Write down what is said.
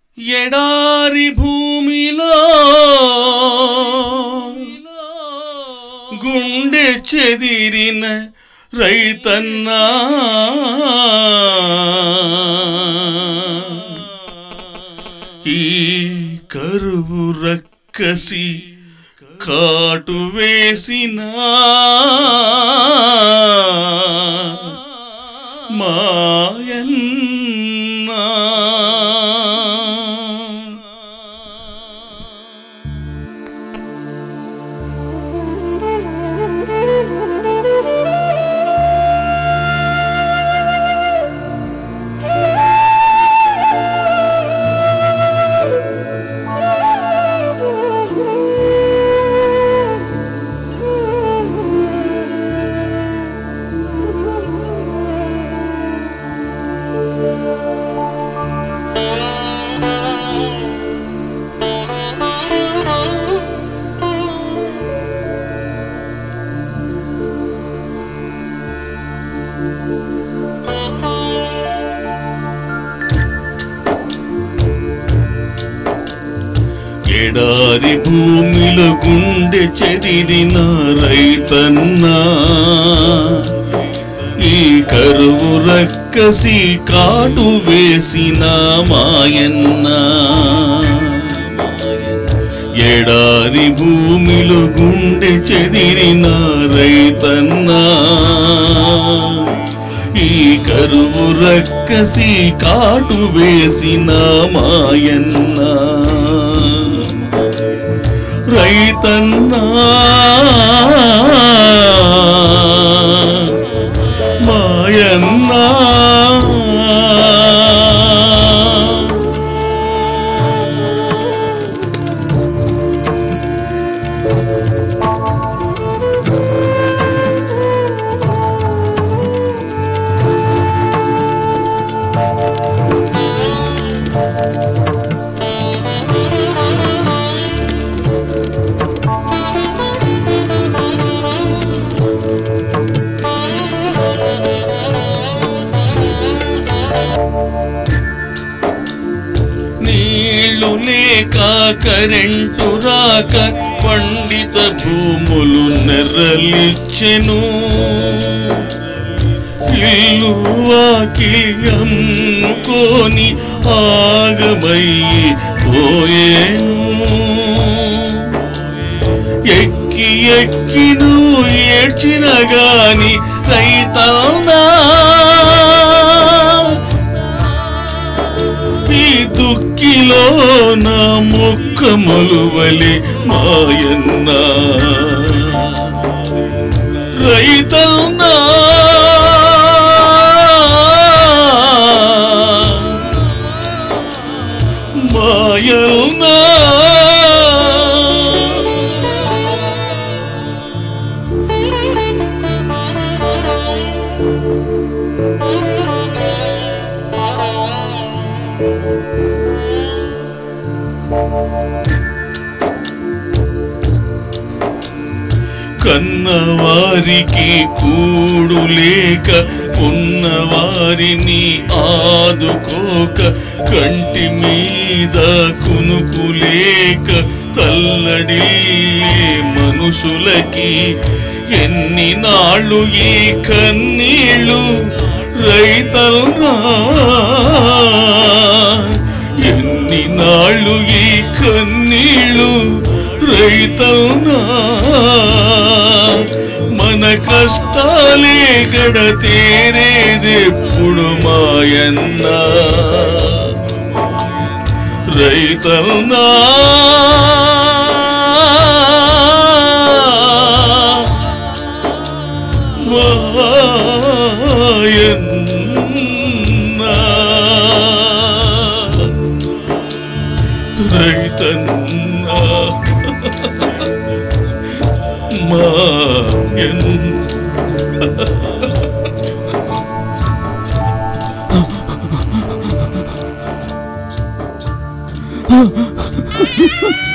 ఎడారి భూమిలో గుండె చెదిరిన రైతన్నా ఈ కరువు రక్కసి కాటు వేసిన మాయన్నా ఎడారి భూమిలో గుండె చెదిరిన రైతన్నా ఈ కరువు రక్కసి కాటు వేసిన మాయన్నా ఎడారి భూమిలో గుండె చెదిరిన రైతన్నా ఈ కరువు రక్కసి కాటు వేసిన మాయన్నా రైతన్నా మాయన్నా నీళ్లు లేక కరెంటు రాక పండిత భూములు నెర్రలిచ్చెను ఇల్లు వాకిలి అమ్ముకొని ఆగమయ్యి పోయేను ఎక్కి ఎక్కి నువ్వు ఏడ్చిన గాని రైతన్నా ఈ దుఃఖిలో నా ముఖములు వలి మాయన్న రైతన్నా మాయన్నా కన్నవారికి కూడు లేక ఉన్నవారిని ఆదుకోక కంటి మీద కునుకు లేక తల్లడిల్లే మనుషులకి ఎన్ని నాళ్ళు ఈ కన్నీళ్ళు రైతల్నా ఎన్ని నాళ్ళు ఈ కన్నీళ్ళు రైతల్నా మన కష్టాలే గడ తేరేదెప్పుడు మాయన్నా రైతల్నా మాయన్నా రైతన్నా మాయన్ ఆ